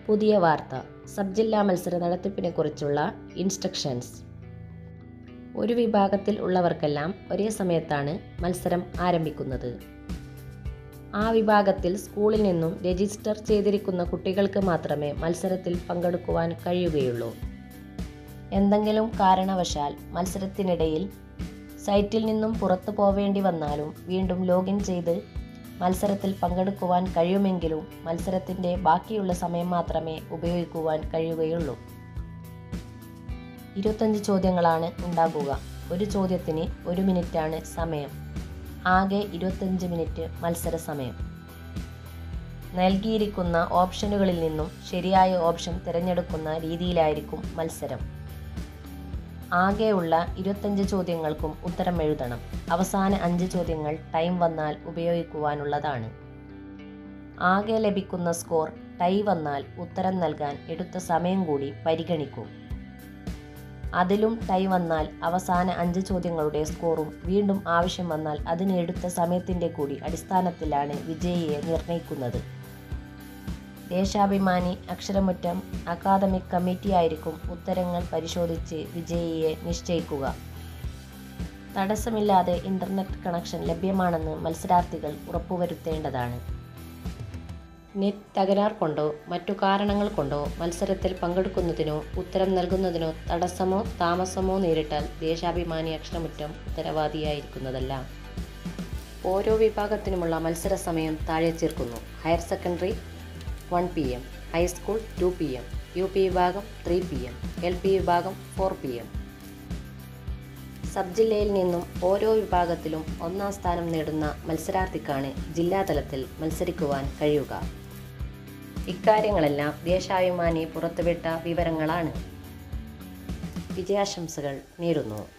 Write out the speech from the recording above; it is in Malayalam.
പുതിയ വാർത്ത സബ് ജില്ലാ മത്സര നടത്തിപ്പിനെക്കുറിച്ചുള്ള ഇൻസ്ട്രക്ഷൻസ് ഒരു വിഭാഗത്തിൽ ഉള്ളവർക്കെല്ലാം ഒരേ സമയത്താണ് മത്സരം ആരംഭിക്കുന്നത് ആ വിഭാഗത്തിൽ സ്കൂളിൽ നിന്നും രജിസ്റ്റർ ചെയ്തിരിക്കുന്ന കുട്ടികൾക്ക് മാത്രമേ മത്സരത്തിൽ പങ്കെടുക്കുവാൻ കഴിയുകയുള്ളൂ എന്തെങ്കിലും കാരണവശാൽ മത്സരത്തിനിടയിൽ സൈറ്റിൽ നിന്നും പുറത്തു പോവേണ്ടി വന്നാലും വീണ്ടും ലോഗിൻ ചെയ്ത് മത്സരത്തിൽ പങ്കെടുക്കുവാൻ കഴിയുമെങ്കിലും മത്സരത്തിൻ്റെ ബാക്കിയുള്ള സമയം മാത്രമേ ഉപയോഗിക്കുവാൻ കഴിയുകയുള്ളൂ ഇരുപത്തഞ്ച് ചോദ്യങ്ങളാണ് ഉണ്ടാകുക ഒരു ചോദ്യത്തിന് ഒരു മിനിറ്റാണ് സമയം ആകെ ഇരുപത്തഞ്ച് മിനിറ്റ് മത്സര സമയം നൽകിയിരിക്കുന്ന ഓപ്ഷനുകളിൽ നിന്നും ശരിയായ ഓപ്ഷൻ തിരഞ്ഞെടുക്കുന്ന രീതിയിലായിരിക്കും മത്സരം ആകെയുള്ള ഇരുപത്തഞ്ച് ചോദ്യങ്ങൾക്കും ഉത്തരം എഴുതണം അവസാന അഞ്ച് ചോദ്യങ്ങൾ ടൈം വന്നാൽ ഉപയോഗിക്കുവാനുള്ളതാണ് ആകെ ലഭിക്കുന്ന സ്കോർ ടൈ വന്നാൽ ഉത്തരം നൽകാൻ എടുത്ത സമയം കൂടി പരിഗണിക്കും അതിലും ടൈ വന്നാൽ അവസാന അഞ്ച് ചോദ്യങ്ങളുടെ സ്കോറും വീണ്ടും ആവശ്യം വന്നാൽ അതിന് എടുത്ത സമയത്തിൻ്റെ കൂടി അടിസ്ഥാനത്തിലാണ് വിജയിയെ നിർണയിക്കുന്നത് ദേശാഭിമാനി അക്ഷരമുറ്റം അക്കാദമിക് കമ്മിറ്റിയായിരിക്കും ഉത്തരങ്ങൾ പരിശോധിച്ച് വിജയിയെ നിശ്ചയിക്കുക തടസ്സമില്ലാതെ ഇന്റർനെറ്റ് കണക്ഷൻ ലഭ്യമാണെന്ന് മത്സരാർത്ഥികൾ ഉറപ്പുവരുത്തേണ്ടതാണ് നെറ്റ് തകരാർ കൊണ്ടോ മറ്റു കാരണങ്ങൾ കൊണ്ടോ മത്സരത്തിൽ പങ്കെടുക്കുന്നതിനോ ഉത്തരം നൽകുന്നതിനോ തടസ്സമോ താമസമോ നേരിട്ടാൽ ദേശാഭിമാനി അക്ഷരമുറ്റം ഉത്തരവാദിയായിരിക്കുന്നതല്ല ഓരോ വിഭാഗത്തിനുമുള്ള മത്സര സമയം താഴെ ചേർക്കുന്നു higher secondary one P M high school two P M U P വിഭാഗം three P M L P വിഭാഗം ഫോർ പി എം സബ് ജില്ലയിൽ നിന്നും ഓരോ വിഭാഗത്തിലും ഒന്നാം സ്ഥാനം നേടുന്ന മത്സരാർത്ഥിക്കാണ് ജില്ലാതലത്തിൽ മത്സരിക്കുവാൻ കഴിയുക ഇക്കാര്യങ്ങളെല്ലാം ദേശാഭിമാനി പുറത്തുവിട്ട വിവരങ്ങളാണ് വിജയാശംസകൾ നേരുന്നു